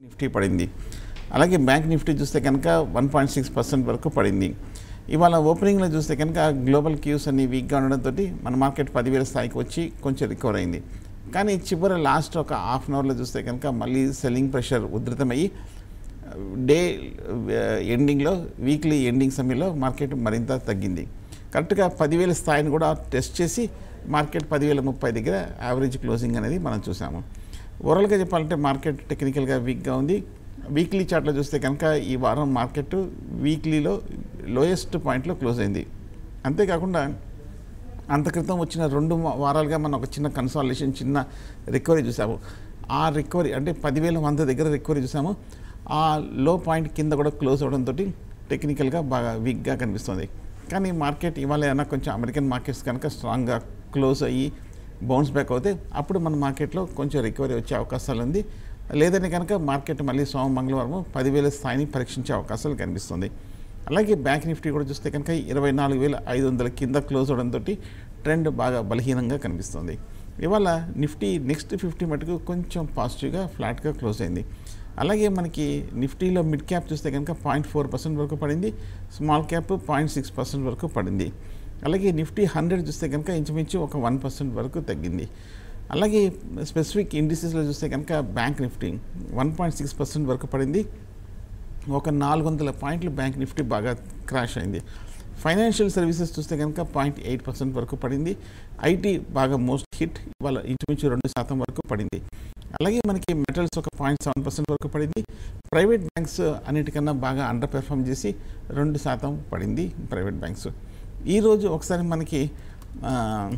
Nifty పడింది అలాగే bank Nifty చూస్తే కనుక వన్ పాయింట్ సిక్స్ పర్సెంట్ వరకు పడింది ఇవాళ ఓపెనింగ్లో చూస్తే కనుక గ్లోబల్ క్యూస్ అన్ని వీక్గా ఉండడంతో మన మార్కెట్ పదివేల స్థాయికి వచ్చి కొంచెం రికవర్ అయింది కానీ చివరి లాస్ట్ ఒక హాఫ్ అన్ అవర్లో చూస్తే కనుక మళ్ళీ సెల్లింగ్ ప్రెషర్ ఉధృతమయ్యి డే ఎండింగ్లో వీక్లీ ఎండింగ్ సమయంలో మార్కెట్ మరింత తగ్గింది కరెక్ట్గా పదివేల స్థాయిని కూడా టెస్ట్ చేసి మార్కెట్ పదివేల ముప్పై దగ్గర యావరేజ్ క్లోజింగ్ అనేది మనం చూసాము ఓవరాల్గా చెప్పాలంటే మార్కెట్ టెక్నికల్గా వీక్గా ఉంది వీక్లీ చార్ట్లో చూస్తే కనుక ఈ వారం మార్కెట్ వీక్లీలో లోయెస్ట్ పాయింట్లో క్లోజ్ అయింది అంతేకాకుండా అంత క్రితం వచ్చిన రెండు వా- వారాలుగా మనం ఒక చిన్న కన్సాలేషన్ చిన్న రికవరీ చూసాము ఆ రికవరీ అంటే పదివేల వంద దగ్గర రికవరీ చూసాము ఆ లో పాయింట్ కింద కూడా క్లోజ్ అవడంతో టెక్నికల్గా బాగా వీక్గా కనిపిస్తుంది కానీ మార్కెట్ ఇవాళ ఏమైనా కొంచెం అమెరికన్ మార్కెట్స్ కనుక స్ట్రాంగ్గా క్లోజ్ అయ్యి బౌన్స్ బ్యాక్ అవుతే అప్పుడు మన మార్కెట్లో కొంచెం రికవరీ వచ్చే అవకాశాలు ఉంది లేదని కనుక మార్కెట్ మళ్ళీ సోమ మంగళవారం పదివేల స్థాయిని పరీక్షించే అవకాశాలు కనిపిస్తుంది అలాగే బ్యాంక్ నిఫ్టీ కూడా చూస్తే కనుక ఇరవై నాలుగు వేల ఐదు వందల కింద క్లోజ్ అవడంతో ట్రెండ్ బాగా బలహీనంగా కనిపిస్తుంది ఇవాళ నిఫ్టీ నెక్స్ట్ ఫిఫ్టీ మటుకు కొంచెం పాజిటివ్గా ఫ్లాట్గా క్లోజ్ అయింది అలాగే మనకి నిఫ్టీలో మిడ్ క్యాప్ చూస్తే కనుక పాయింట్ ఫోర్ పర్సెంట్ వరకు పడింది small cap point six percent వరకు పడింది అలాగే నిఫ్టీ హండ్రెడ్ చూస్తే కనుక ఇంచుమించు ఒక వన్ పర్సెంట్ వరకు తగ్గింది అలాగే స్పెసిఫిక్ ఇండిసెస్లో చూస్తే కనుక bank Nifty one point six percent వరకు పడింది ఒక నాలుగు వందల పాయింట్లు బ్యాంక్ నిఫ్టీ బాగా క్రాష్ అయింది ఫైనాన్షియల్ సర్వీసెస్ చూస్తే కనుక పాయింట్ ఎయిట్ పర్సెంట్ వరకు పడింది ఐటీ బాగా మోస్ట్ హిట్ ఇవాళ ఇంచుమించు రెండు శాతం వరకు పడింది అలాగే మనకి మెటల్స్ ఒక పాయింట్ సెవెన్ పర్సెంట్ వరకు పడింది ప్రైవేట్ బ్యాంక్స్ అన్నిటికన్నా బాగా అండర్ పెర్ఫామ్ చేసి రెండు శాతం పడింది ప్రైవేట్ బ్యాంక్స్ ఈరోజు ఒకసారి మనకి ఆ,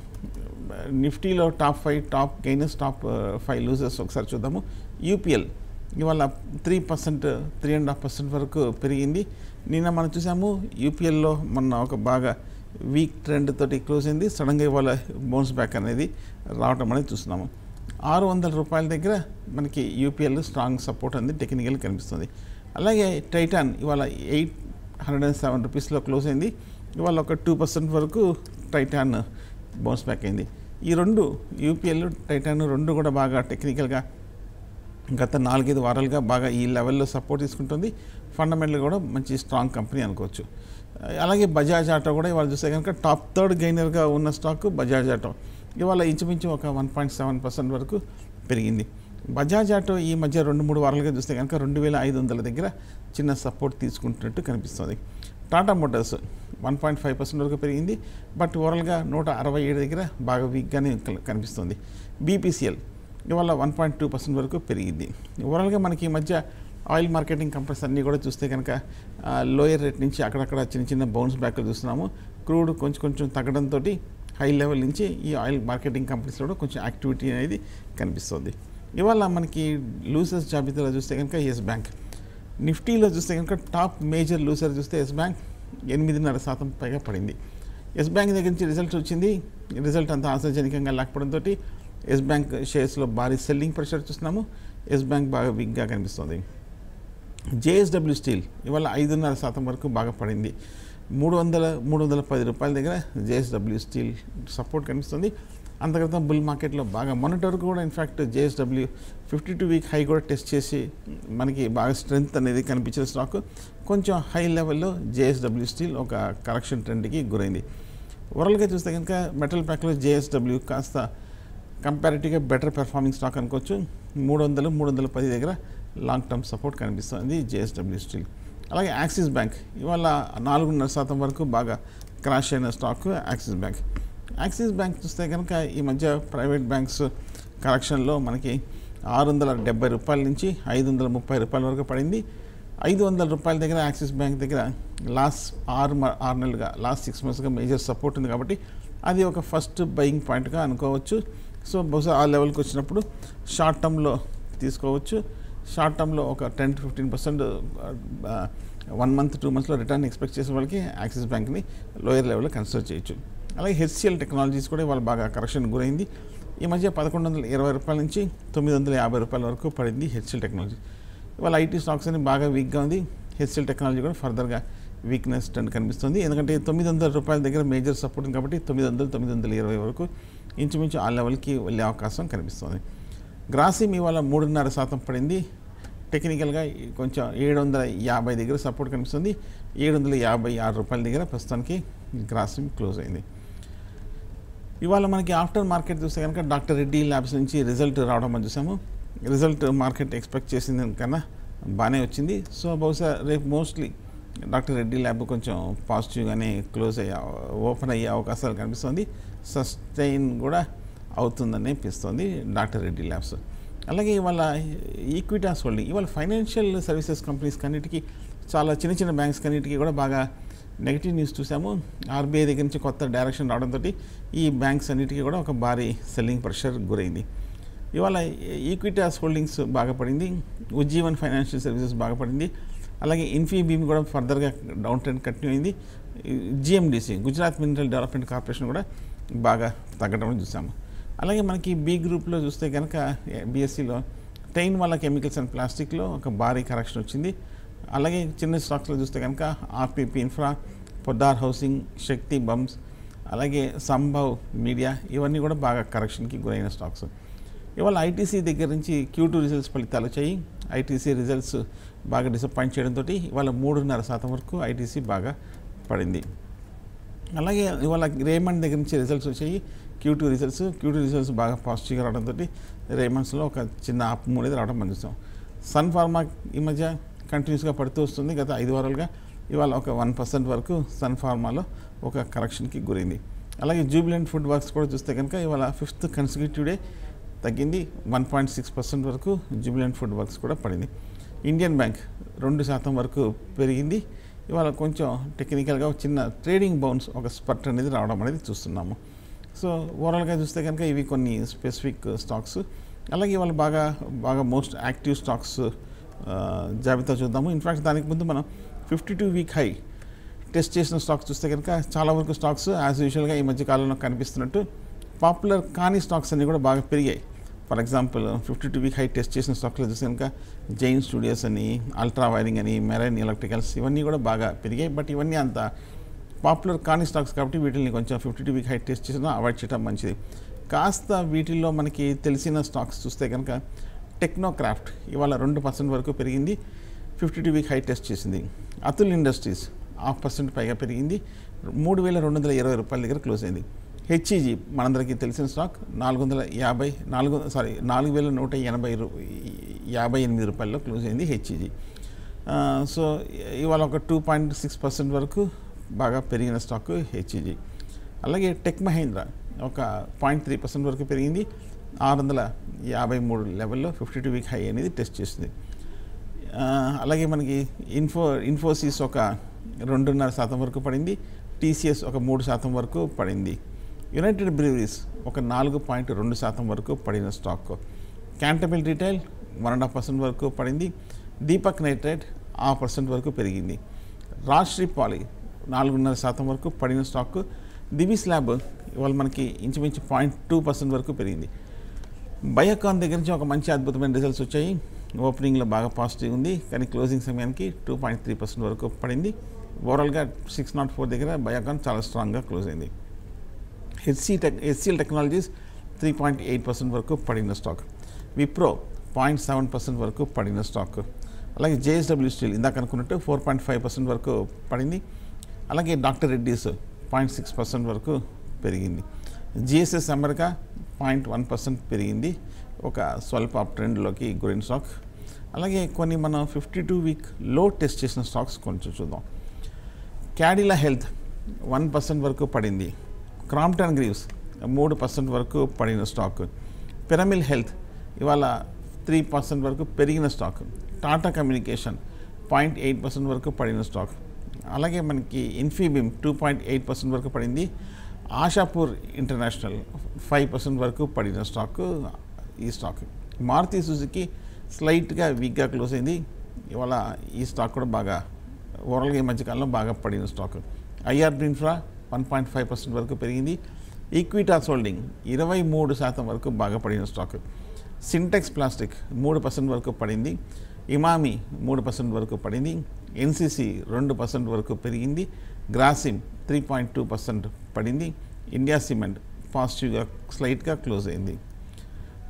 నిఫ్టీలో top five top gainers top five losers ఒకసారి చూద్దాము యూపీఎల్ ఇవాళ three percent three and half percent వరకు పెరిగింది నిన్న మనం చూసాము యూపీఎల్లో మొన్న ఒక బాగా వీక్ ట్రెండ్ తోటి క్లోజ్ అయింది సడన్గా ఇవాళ బౌన్స్ బ్యాక్ అనేది రావటం అనేది చూస్తున్నాము ఆరు వందల రూపాయల దగ్గర మనకి యూపీఎల్ స్ట్రాంగ్ సపోర్ట్ అనేది టెక్నికల్ కనిపిస్తుంది అలాగే టైటాన్ ఇవాళ ఎయిట్ హండ్రెడ్ అండ్ సెవెన్ రూపీస్లో క్లోజ్ అయింది ఇవాళ ఒక టూ పర్సెంట్ వరకు టైటాన్ బౌన్స్ బ్యాక్ అయింది ఈ రెండు యూపీఎల్ టైటాన్ రెండు కూడా బాగా టెక్నికల్గా గత నాలుగైదు వారాలుగా బాగా ఈ లెవెల్లో సపోర్ట్ తీసుకుంటుంది ఫండమెంటల్ కూడా మంచి స్ట్రాంగ్ కంపెనీ అనుకోవచ్చు అలాగే బజాజ్ ఆటో కూడా ఇవాళ చూస్తే కనుక టాప్ థర్డ్ గెయినర్గా ఉన్న స్టాక్ బజాజ్ ఆటో ఇవాళ ఇంచుమించు ఒక వన్ పాయింట్ సెవెన్ పర్సెంట్ వరకు పెరిగింది బజాజ్ ఆటో ఈ మధ్య రెండు మూడు వారాలుగా చూస్తే కనుక రెండు వేల ఐదు వందల దగ్గర చిన్న సపోర్ట్ తీసుకుంటున్నట్టు కనిపిస్తుంది Tata Motors one point five percent వరకు పెరిగింది బట్ ఓవరాల్గా నూట అరవై ఏడు దగ్గర బాగా వీక్గానే కల్- కనిపిస్తుంది బీపీసీఎల్ ఇవాళ వన్ పాయింట్ టూ పర్సెంట్ వరకు పెరిగింది ఓవరాల్గా మనకి ఈ మధ్య ఆయిల్ మార్కెటింగ్ కంపెనీస్ అన్నీ కూడా చూస్తే కనుక లోయర్ రేట్ నుంచి అక్కడక్కడ చిన్న చిన్న బౌన్స్ బ్యాక్ చూస్తున్నాము క్రూడ్ కొంచెం కొంచెం తగ్గడంతో హై లెవెల్ నుంచి ఈ ఆయిల్ మార్కెటింగ్ కంపెనీస్లో కూడా కొంచెం యాక్టివిటీ అనేది కనిపిస్తుంది ఇవాళ మనకి లూసర్స్ జాబితాలో చూస్తే కనుక ఎస్ బ్యాంక్ నిఫ్టీలో చూస్తే కనుక టాప్ మేజర్ లూసర్ చూస్తే ఎస్ బ్యాంక్ ఎనిమిదిన్నర శాతం పైగా పడింది ఎస్ బ్యాంక్ దగ్గర నుంచి రిజల్ట్ వచ్చింది రిజల్ట్ అంత ఆశాజనకంగా లేకపోవడంతో ఎస్ బ్యాంక్ షేర్స్లో భారీ సెల్లింగ్ ప్రెషర్ చూస్తున్నాము ఎస్ బ్యాంక్ బాగా వీక్గా కనిపిస్తుంది జేఎస్డబ్ల్యూ స్టీల్ ఇవాళ ఐదున్నర శాతం వరకు బాగా పడింది మూడు వందల మూడు వందల పది రూపాయల దగ్గర జేఎస్డబ్ల్యూ స్టీల్ సపోర్ట్ కనిపిస్తుంది అంతక్రితం బుల్ మార్కెట్లో బాగా మొన్నటి వరకు కూడా in fact JSW fifty two week high కూడా టెస్ట్ చేసి మనకి బాగా స్ట్రెంగ్త్ అనేది కనిపించిన స్టాక్ కొంచెం హై లెవెల్లో జేఎస్డబ్ల్యూ స్టీల్ ఒక కరెక్షన్ ట్రెండ్కి గురైంది ఓవరాల్గా చూస్తే కనుక మెటల్ ప్యాక్లో జేఎస్డబ్ల్యూ కాస్త కంపారిటివ్గా బెటర్ పెర్ఫార్మింగ్ స్టాక్ అనుకోవచ్చు మూడు వందలు మూడు వందల పది దగ్గర లాంగ్ టర్మ్ సపోర్ట్ కనిపిస్తుంది జేఎస్డబ్ల్యూ స్టీల్ అలాగే యాక్సిస్ బ్యాంక్ ఇవాళ నాలుగున్నర శాతం వరకు బాగా క్రాష్ అయిన stock Axis Bank Axis Bank చూస్తే కనుక ఈ మధ్య ప్రైవేట్ బ్యాంక్స్ కరెక్షన్లో మనకి ఆరు వందల డెబ్బై రూపాయల నుంచి ఐదు వందల ముప్పై రూపాయల వరకు పడింది ఐదు వందల రూపాయల దగ్గర యాక్సిస్ బ్యాంక్ దగ్గర లాస్ట్ ఆరు మ- ఆరు నెలలుగా లాస్ట్ సిక్స్ మంత్స్గా మేజర్ సపోర్ట్ ఉంది కాబట్టి అది ఒక ఫస్ట్ బయింగ్ పాయింట్గా అనుకోవచ్చు సో బహుశా ఆ లెవెల్కి వచ్చినప్పుడు షార్ట్ టర్మ్లో తీసుకోవచ్చు షార్ట్ టర్మ్లో ఒక ten to fifteen percent one month two మంత్స్లో రిటర్న్ ఎక్స్పెక్ట్ చేసే వాళ్ళకి యాక్సిస్ బ్యాంక్ని లోయర్ లెవెల్లో కన్సిడర్ చేయొచ్చు అలాగే హెచ్సిఎల్ టెక్నాలజీస్ కూడా ఇవాళ బాగా కరెక్షన్ గురైంది ఈ మధ్య పదకొండు వందల ఇరవై రూపాయల నుంచి తొమ్మిది వందల యాభై రూపాయల వరకు పడింది హెచ్సిఎల్ టెక్నాలజీ ఇవాళ ఐటీ స్టాక్స్ అని బాగా వీక్గా ఉంది హెచ్సిఎల్ టెక్నాలజీ కూడా ఫర్దర్గా వీక్నెస్ ట్రెండ్ కనిపిస్తుంది ఎందుకంటే తొమ్మిది వందల రూపాయల దగ్గర మేజర్ సపోర్ట్ ఉంది కాబట్టి తొమ్మిది వందలు తొమ్మిది వందల ఇరవై వరకు ఇంచుమించు ఆ లెవెల్కి వెళ్ళే అవకాశం కనిపిస్తుంది గ్రాసిమ్ ఇవాళ మూడున్నర శాతం పడింది టెక్నికల్గా కొంచెం ఏడు వందల యాభై దగ్గర సపోర్ట్ కనిపిస్తుంది ఏడు వందల యాభై ఆరు రూపాయల దగ్గర ప్రస్తుతానికి గ్రాసింగ్ క్లోజ్ అయింది ఇవాళ మనకి ఆఫ్టర్ మార్కెట్ చూస్తే కనుక డాక్టర్ రెడ్డి ల్యాబ్స్ నుంచి రిజల్ట్ రావడం మనం చూసాము రిజల్ట్ మార్కెట్ ఎక్స్పెక్ట్ చేసింది కన్నా బాగానే వచ్చింది సో బహుశా రేపు మోస్ట్లీ డాక్టర్ రెడ్డి ల్యాబ్ కొంచెం పాజిటివ్గానే క్లోజ్ అయ్యే ఓపెన్ అయ్యే అవకాశాలు కనిపిస్తుంది సస్టైన్ కూడా అవుతుందని అనిపిస్తుంది డాక్టర్ రెడ్డి ల్యాబ్స్ అలాగే ఇవాళ ఈక్విటాస్ హోల్డింగ్ ఇవాళ ఫైనాన్షియల్ సర్వీసెస్ కంపెనీస్ కన్నిటికీ చాలా చిన్న చిన్న బ్యాంక్స్ కన్నిటికీ కూడా బాగా నెగిటివ్ న్యూస్ చూసాము ఆర్బీఐ దగ్గర నుంచి కొత్త డైరెక్షన్ రావడంతో ఈ బ్యాంక్స్ అన్నిటికీ కూడా ఒక భారీ సెల్లింగ్ ప్రెషర్ గురైంది ఇవాళ ఈక్విటాస్ హోల్డింగ్స్ బాగా పడింది ఉజ్జీవన్ ఫైనాన్షియల్ సర్వీసెస్ బాగా పడింది అలాగే ఇన్ఫీబీమ్ కూడా ఫర్దర్గా డౌన్ ట్రెండ్ కంటిన్యూ అయింది GMDC Gujarat mineral development corporation కూడా బాగా తగ్గడం చూసాము అలాగే మనకి బి గ్రూప్లో చూస్తే కనుక బీఎస్సీలో టైన్ వాళ్ళ కెమికల్స్ అండ్ ప్లాస్టిక్లో ఒక భారీ కరెక్షన్ వచ్చింది అలాగే చిన్న స్టాక్స్లో చూస్తే కనుక RPP infra Poddar housing Shakti pumps అలాగే సంభవ్ మీడియా ఇవన్నీ కూడా బాగా కరెక్షన్కి గురైన స్టాక్స్ ఇవాళ ఐటీసీ దగ్గర నుంచి క్యూ టూ రిజల్ట్స్ ఫలితాలు వచ్చాయి ఐటీసీ రిజల్ట్స్ బాగా డిసప్పాయింట్ చేయడంతో ఇవాళ మూడున్నర శాతం వరకు ఐటీసీ బాగా పడింది అలాగే ఇవాళ రేమండ్ దగ్గర నుంచి రిజల్ట్స్ వచ్చాయి Q two results Q two results బాగా పాజిటివ్గా రావడంతో రేమండ్స్లో ఒక చిన్న అప్ మూడేది రావడం మనం చూసాం సన్ ఫార్మా ఈ మధ్య కంటిన్యూస్గా పడుతూ వస్తుంది గత ఐదు వారాలుగా ఇవాళ ఒక వన్ పర్సెంట్ వరకు సన్ ఫార్మాలో ఒక కరెక్షన్కి గురైంది అలాగే జూబిలెంట్ ఫుడ్ వర్క్స్ కూడా చూస్తే కనుక ఇవాళ ఫిఫ్త్ కన్సిక్యూటివ్ డే తగ్గింది వన్ పాయింట్ సిక్స్ పర్సెంట్ వరకు జూబిలెంట్ ఫుడ్ వర్క్స్ కూడా పడింది ఇండియన్ బ్యాంక్ రెండు శాతం వరకు పెరిగింది ఇవాళ కొంచెం టెక్నికల్గా ఒక చిన్న ట్రేడింగ్ బౌన్స్ ఒక స్పర్ట్ అనేది రావడం అనేది చూస్తున్నాము సో ఓవరాల్గా చూస్తే కనుక ఇవి కొన్ని స్పెసిఫిక్ స్టాక్స్ అలాగే ఇవాళ బాగా బాగా మోస్ట్ యాక్టివ్ స్టాక్స్ జాబితా చూద్దాము ఇన్ఫాక్ట్ దానికి ముందు మనం fifty two week high test చేసిన స్టాక్స్ చూస్తే కనుక చాలా వరకు స్టాక్స్ యాజ్ యూజువల్గా ఈ మధ్య కాలంలో కనిపిస్తున్నట్టు పాపులర్ కాని స్టాక్స్ అన్నీ కూడా బాగా పెరిగాయి for example fifty two week high test చేసిన స్టాక్లో చూస్తే కనుక జైన్ స్టూడియోస్ అని అల్ట్రా వైరింగ్ అని మెరైన్ ఎలక్ట్రికల్స్ ఇవన్నీ కూడా బాగా పెరిగాయి బట్ ఇవన్నీ అంత పాపులర్ కాని స్టాక్స్ కాబట్టి వీటిని కొంచెం fifty two week high test చేసినా అవాయిడ్ చేయడం మంచిది కాస్త వీటిల్లో మనకి తెలిసిన స్టాక్స్ చూస్తే కనుక టెక్నోక్రాఫ్ట్ ఇవాళ రెండు పర్సెంట్ వరకు పెరిగింది fifty two week high test చేసింది అతుల్ ఇండస్ట్రీస్ హాఫ్ పర్సెంట్ పైగా పెరిగింది మూడు వేల రెండు వందల ఇరవై రూపాయల దగ్గర క్లోజ్ అయింది హెచ్ఈజీ మనందరికీ తెలిసిన స్టాక్ నాలుగు వందల యాభై నాలుగు సారీ నాలుగు వేల నూట ఎనభై రూ యాభై ఎనిమిది రూపాయల్లో క్లోజ్ అయింది హెచ్ఈజీ సో ఇవాళ ఒక టూ పాయింట్ సిక్స్ పర్సెంట్ వరకు బాగా పెరిగిన స్టాక్ హెచ్ఈజీ అలాగే టెక్ మహేంద్ర ఒక పాయింట్ త్రీ పర్సెంట్ వరకు పెరిగింది ఆరు వందల యాభై మూడు లెవెల్లో ఫిఫ్టీ టూ వీక్ హై అనేది టెస్ట్ చేసింది ఆ, అలాగే మనకి ఇన్ఫో ఇన్ఫోసిస్ ఒక రెండున్నర శాతం వరకు పడింది టీసీఎస్ ఒక మూడు శాతం వరకు పడింది యునైటెడ్ బ్రీవరీస్ ఒక నాలుగు పాయింట్ రెండు శాతం వరకు పడిన stock Cantabil retail one and half percent వరకు పడింది దీపక్ నైట్రేట్ ఆ పర్సెంట్ వరకు పెరిగింది రాజ్శ్రీ పాలి నాలుగున్నర శాతం వరకు పడిన స్టాక్ దివిస్ ల్యాబ్ ఇవాళ మనకి ఇంచుమించు పాయింట్ టూ పర్సెంట్ వరకు పెరిగింది బయోకాన్ దగ్గర నుంచి ఒక మంచి అద్భుతమైన రిజల్ట్స్ వచ్చాయి ఓపెనింగ్లో బాగా పాజిటివ్ ఉంది కానీ క్లోజింగ్ సమయానికి టూ పాయింట్ త్రీ పర్సెంట్ వరకు పడింది ఓవరాల్గా సిక్స్ నాట్ ఫోర్ దగ్గర బయోకాన్ చాలా స్ట్రాంగ్గా క్లోజ్ అయింది HC tech HCL technologies three point eight percent వరకు పడిన stock Wipro point seven percent వరకు పడిన స్టాక్ అలాగే జేఎస్డబ్ల్యూ స్టీల్ ఇందాక అనుకున్నట్టు ఫోర్ పాయింట్ ఫైవ్ పర్సెంట్ వరకు పడింది అలాగే doctor Reddy's point six percent వరకు పెరిగింది GSS America point one percent పెరిగింది ఒక స్వల్ప అప్ ట్రెండ్లోకి గురైన స్టాక్ అలాగే కొన్ని మనం fifty two week low test చేసిన స్టాక్స్ కొంచెం చూద్దాం క్యాడిలా హెల్త్ వన్ పర్సెంట్ వరకు పడింది క్రాంప్టన్ గ్రీవ్స్ మూడు పర్సెంట్ వరకు పడిన స్టాక్ పిరమిల్ హెల్త్ ఇవాళ త్రీ పర్సెంట్ వరకు పెరిగిన stock Tata communication point eight percent వరకు పడిన స్టాక్ అలాగే మనకి Infibeam two point eight percent వరకు పడింది ఆశాపూర్ ఇంటర్నేషనల్ ఫైవ్ పర్సెంట్ వరకు పడిన స్టాక్ ఈ స్టాక్ మారుతి సుజుకి స్లైట్గా వీక్గా క్లోజ్ అయింది ఇవాళ ఈ స్టాక్ కూడా బాగా ఓవరాల్గా ఈ మధ్యకాలంలో బాగా పడిన stock IRB infra one point five percent వరకు పెరిగింది ఈక్విటాస్ హోల్డింగ్ ఇరవై మూడు శాతం వరకు బాగా పడిన స్టాక్ సింటెక్స్ ప్లాస్టిక్ మూడు పర్సెంట్ వరకు పడింది ఇమామి మూడు పర్సెంట్ వరకు పడింది ఎన్సిసి రెండు పర్సెంట్ వరకు పెరిగింది Grasim three point two percent పడింది ఇండియా సిమెంట్ పాజిటివ్గా స్లైట్గా క్లోజ్ అయింది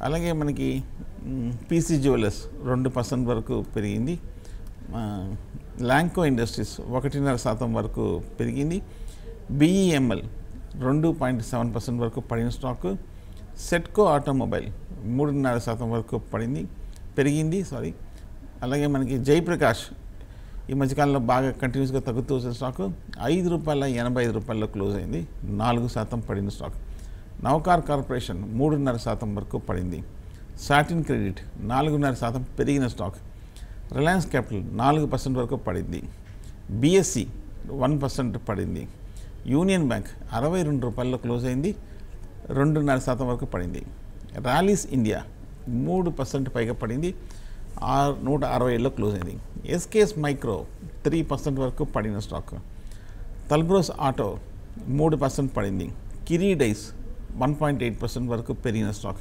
అలాగే మనకి పీసీ జ్యువెలర్స్ రెండు పర్సెంట్ వరకు పెరిగింది ఆ, ల్యాంకో ఇండస్ట్రీస్ ఒకటిన్నర శాతం వరకు పెరిగింది బిఈఎంఎల్ రెండు పాయింట్ సెవెన్ పర్సెంట్ వరకు పడిన స్టాక్ సెట్కో ఆటోమొబైల్ మూడున్నర శాతం వరకు పడింది పెరిగింది సారీ అలాగే మనకి జయప్రకాష్ ఈ మధ్యకాలంలో బాగా కంటిన్యూస్గా తగ్గుతూ వచ్చిన స్టాక్ ఐదు రూపాయల ఎనభై ఐదు రూపాయల్లో క్లోజ్ అయింది నాలుగు శాతం పడిన స్టాక్ నవకార్ కార్పొరేషన్ మూడున్నర శాతం వరకు పడింది సాటిన్ క్రెడిట్ నాలుగున్నర శాతం పెరిగిన స్టాక్ రిలయన్స్ క్యాపిటల్ నాలుగు పర్సెంట్ వరకు పడింది బిఎస్సి వన్ పర్సెంట్ పడింది యూనియన్ బ్యాంక్ అరవై రెండు రూపాయల్లో క్లోజ్ అయింది రెండున్నర శాతం వరకు పడింది ర్యాలీస్ ఇండియా మూడు పర్సెంట్ పైగా పడింది ఆరు నూట అరవై ఏళ్ళలో క్లోజ్ అయింది ఎస్కేఎస్ మైక్రో త్రీ పర్సెంట్ వరకు పడిన స్టాక్ తల్బ్రోస్ ఆటో మూడు పర్సెంట్ పడింది Kiri dyes one point eight percent వరకు పెరిగిన స్టాక్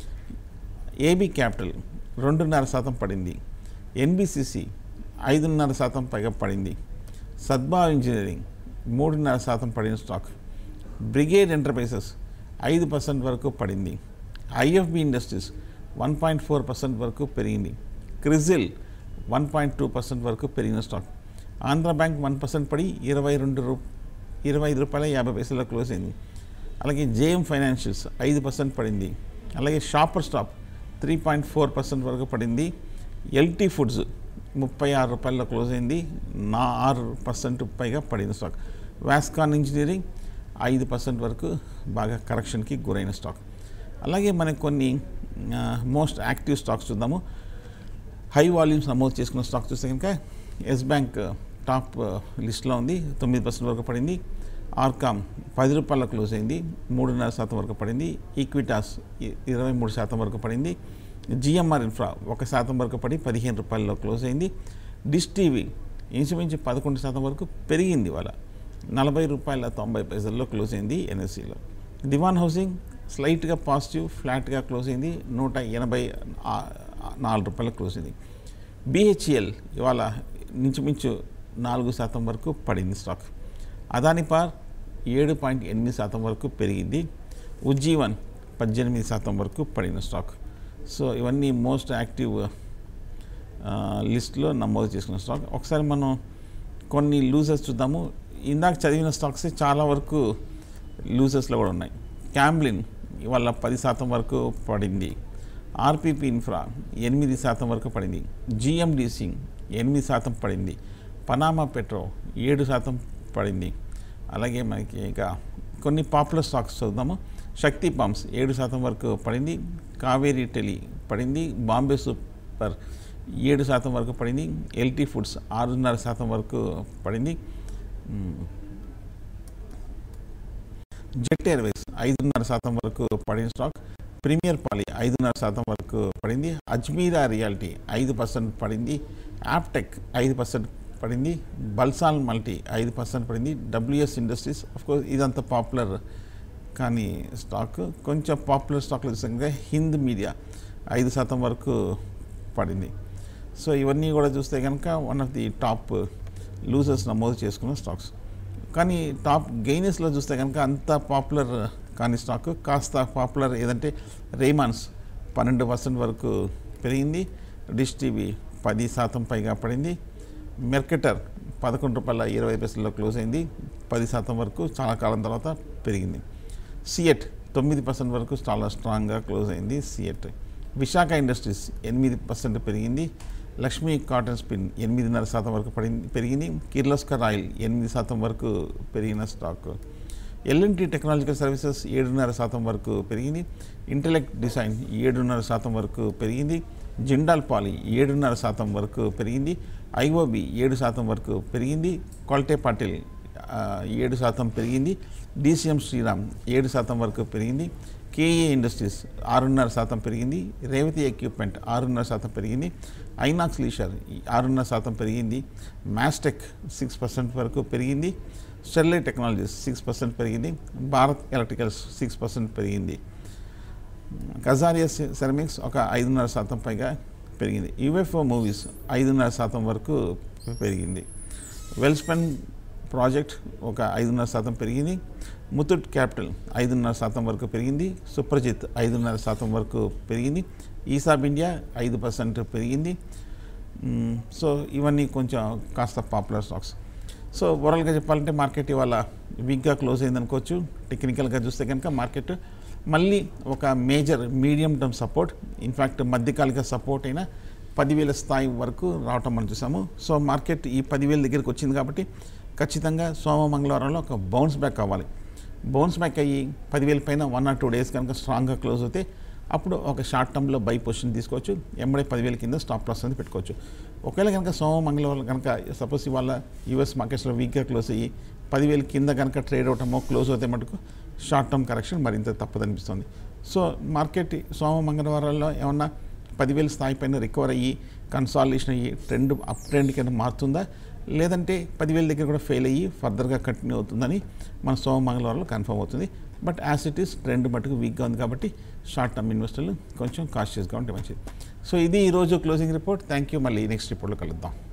ఏబీ క్యాపిటల్ రెండున్నర శాతం పడింది ఎన్బిసిసి ఐదున్నర శాతం పైగా పడింది సద్భావ్ ఇంజనీరింగ్ మూడున్నర శాతం పడిన స్టాక్ బ్రిగేడ్ ఎంటర్ప్రైజెస్ ఐదు పర్సెంట్ వరకు పడింది IFB industries one point four percent వరకు పెరిగింది Crisil one point two percent వరకు పెరిగిన stock Andhra bank one percent పడి ఇరవై రెండు రూ ఇరవై ఐదు రూపాయల యాభై పైసల్లో క్లోజ్ అయింది అలాగే జేఎం ఫైనాన్షియల్స్ ఐదు పర్సెంట్ పడింది అలాగే shopper stop three point four percent వరకు పడింది ఎల్టీ ఫుడ్స్ ముప్పై ఆరు రూపాయల్లో క్లోజ్ అయింది నా ఆరు పర్సెంట్ పైగా పడిన స్టాక్ వాస్కాన్ ఇంజనీరింగ్ ఐదు పర్సెంట్ వరకు బాగా కరెక్షన్కి గురైన స్టాక్ అలాగే మనకి కొన్ని మోస్ట్ యాక్టివ్ స్టాక్స్ చూద్దాము హై వాల్యూమ్స్ నమోదు చేసుకున్న స్టాక్ చూస్తే కనుక ఎస్ బ్యాంక్ టాప్ లిస్ట్లో ఉంది తొమ్మిది పర్సెంట్ వరకు పడింది ఆర్కామ్ పది రూపాయల క్లోజ్ అయింది మూడున్నర శాతం వరకు పడింది ఈక్విటాస్ ఇ- ఇరవై మూడు శాతం వరకు పడింది జిఎంఆర్ ఇన్ఫ్రా ఒక శాతం వరకు పడి పదిహేను రూపాయల్లో క్లోజ్ అయింది డిష్ టీవీ ఇంచుమించు పదకొండు శాతం వరకు పెరిగింది వాళ్ళ నలభై రూపాయల తొంభై పైసల్లో క్లోజ్ అయింది ఎన్ఎస్సిలో దివాన్ హౌసింగ్ స్లైట్గా పాజిటివ్ ఫ్లాట్గా క్లోజ్ అయింది నూట ఎనభై ఆ- ఆ- నాలుగు రూపాయల క్లోజ్ అయింది బిహెచ్ఎల్ ఇవాళ ఇంచుమించు నాలుగు శాతం వరకు పడింది స్టాక్ అదాని పార్ ఏడు పాయింట్ ఎనిమిది శాతం వరకు పెరిగింది ఉజ్జీవన్ పద్దెనిమిది శాతం వరకు పడిన స్టాక్ సో ఇవన్నీ మోస్ట్ యాక్టివ్ లిస్ట్లో నమోదు చేసుకున్న స్టాక్ ఒకసారి మనం కొన్ని లూజర్స్ చూద్దాము ఇందాక చదివిన స్టాక్స్ చాలా వరకు లూజర్స్లో కూడా ఉన్నాయి క్యాంబ్లిన్ ఇవాళ పది శాతం వరకు పడింది ఆర్పిపి ఇన్ఫ్రా ఎనిమిది శాతం వరకు పడింది జిఎండిసి ఎనిమిది శాతం పడింది పనామా పెట్రో ఏడు శాతం పడింది అలాగే మనకి ఇక కొన్ని పాపులర్ స్టాక్స్ చూద్దాము శక్తి పంప్స్ ఏడు శాతం వరకు పడింది కావేరీ టెలి పడింది బాంబే సూపర్ ఏడు శాతం వరకు పడింది ఎల్టీ ఫుడ్స్ ఆరున్నర శాతం వరకు పడింది మ్, జెట్ ఎయిర్వేస్ ఐదున్నర శాతం వరకు పడిన స్టాక్ ప్రీమియర్ పాలి ఐదున్నర శాతం వరకు పడింది అజ్మీరా రియాలిటీ ఐదు పర్సెంట్ పడింది యాప్టెక్ ఐదు పర్సెంట్ పడింది బల్సాల్ మల్టీ ఐదు పర్సెంట్ పడింది డబ్ల్యూఎస్ ఇండస్ట్రీస్ కోర్స్ ఇదంతా పాపులర్ కానీ స్టాక్ కొంచెం పాపులర్ స్టాక్లో చూసాక హింద్ మీడియా ఐదు శాతం వరకు పడింది సో ఇవన్నీ కూడా చూస్తే కనుక one of the top losers నమోదు చేసుకున్న స్టాక్స్ కానీ టాప్ గెయినర్స్లో చూస్తే కనుక అంత పాపులర్ కాని స్టాక్ కాస్త పాపులర్ ఏదంటే రేమాన్స్ పన్నెండు పర్సెంట్ వరకు పెరిగింది డిష్ టీవీ పది శాతం పైగా పడింది మెర్కెటర్ పదకొండు రూపాయల ఇరవై పైసల్లో క్లోజ్ అయింది పది శాతం వరకు చాలా కాలం తర్వాత పెరిగింది సిఎట్ తొమ్మిది పర్సెంట్ వరకు చాలా స్ట్రాంగ్గా క్లోజ్ అయింది సిఎట్ విశాఖ ఇండస్ట్రీస్ ఎనిమిది పర్సెంట్ పెరిగింది లక్ష్మీ కాటన్ స్పిన్ ఎనిమిదిన్నర శాతం వరకు పడింది పెరిగింది కిర్లోస్కర్ ఆయిల్ ఎనిమిది శాతం వరకు పెరిగిన స్టాక్ ఎల్ఎన్టీ టెక్నాలజికల్ సర్వీసెస్ ఏడున్నర శాతం వరకు పెరిగింది ఇంటెలెక్ట్ డిజైన్ ఏడున్నర శాతం వరకు పెరిగింది జిండాల్ పాలి ఏడున్నర శాతం వరకు పెరిగింది ఐఓబి ఏడు శాతం వరకు పెరిగింది క్వాలిటీ పాటిల్ ఆ, ఏడు శాతం పెరిగింది డీసీఎం శ్రీరామ్ ఏడు శాతం వరకు పెరిగింది కేఏ ఇండస్ట్రీస్ ఆరున్నర శాతం పెరిగింది రేవతి ఎక్విప్మెంట్ ఆరున్నర శాతం పెరిగింది ఐనాక్స్ లీషర్ ఆరున్నర శాతం పెరిగింది మ్యాస్టెక్ సిక్స్ పర్సెంట్ వరకు పెరిగింది స్టెర్లైట్ టెక్నాలజీస్ సిక్స్ పర్సెంట్ పెరిగింది భారత్ ఎలక్ట్రికల్స్ సిక్స్ పర్సెంట్ పెరిగింది కజారియా సెరమిక్స్ ఒక ఐదున్నర శాతం పైగా పెరిగింది యుఎఫ్ఓ మూవీస్ ఐదున్నర శాతం వరకు పెరిగింది వెల్స్పెన్ ప్రాజెక్ట్ ఒక ఐదున్నర శాతం పెరిగింది ముతూట్ క్యాపిటల్ ఐదున్నర శాతం వరకు పెరిగింది సుప్రజిత్ ఐదున్నర శాతం వరకు పెరిగింది ఈసాబ్ ఇండియా ఐదు పర్సెంట్ పెరిగింది మ్మ్, సో ఇవన్నీ కొంచెం కాస్త పాపులర్ స్టాక్స్ సో ఓవరాల్గా చెప్పాలంటే మార్కెట్ ఇవాళ వీక్గా క్లోజ్ అయింది అనుకోవచ్చు టెక్నికల్గా చూస్తే కనుక మార్కెట్ మళ్ళీ ఒక major medium term support in fact మధ్యకాలిక సపోర్ట్ అయిన పదివేల స్థాయి వరకు రావటం మనం చూసాము సో మార్కెట్ ఈ పదివేల దగ్గరికి వచ్చింది కాబట్టి ఖచ్చితంగా సోమ మంగళవారంలో ఒక బౌన్స్ బ్యాక్ అవ్వాలి బౌన్స్ బ్యాక్ అయ్యి పదివేల పైన వన్ ఆర్ టూ డేస్ కనుక స్ట్రాంగ్గా క్లోజ్ అవుతే అప్పుడు ఒక షార్ట్ టర్మ్లో బై పొజిషన్ తీసుకోవచ్చు ఎంబడే పదివేల కింద స్టాప్ లాస్ అనేది పెట్టుకోవచ్చు ఒకవేళ కనుక సోమ మంగళవారం కనుక సపోజ్ ఇవాళ యూఎస్ మార్కెట్స్లో వీక్గా క్లోజ్ అయ్యి పదివేల కింద కనుక ట్రేడ్ అవటమో క్లోజ్ అవుతే మటుకు షార్ట్ టర్మ్ కరెక్షన్ మరింత తప్పదనిపిస్తుంది సో మార్కెట్ సోమ మంగళవారాల్లో ఏమన్నా పదివేల స్థాయి పైన రికవర్ అయ్యి కన్సాలిడేషన్ అయ్యి ట్రెండ్ అప్ ట్రెండ్ కింద మారుతుందా లేదంటే పదివేల దగ్గర కూడా ఫెయిల్ అయ్యి ఫర్దర్గా కంటిన్యూ అవుతుందని మన సోమ మంగళవారంలో కన్ఫర్మ్ అవుతుంది but as it is trend మటుకు వీక్గా ఉంది కాబట్టి షార్ట్ టర్మ్ ఇన్వెస్టర్లు కొంచెం కాషియస్గా ఉంటే మంచిది సో ఇది ఈరోజు క్లోజింగ్ రిపోర్ట్ థ్యాంక్ యూ మళ్ళీ నెక్స్ట్ రిపోర్ట్లో కలుద్దాం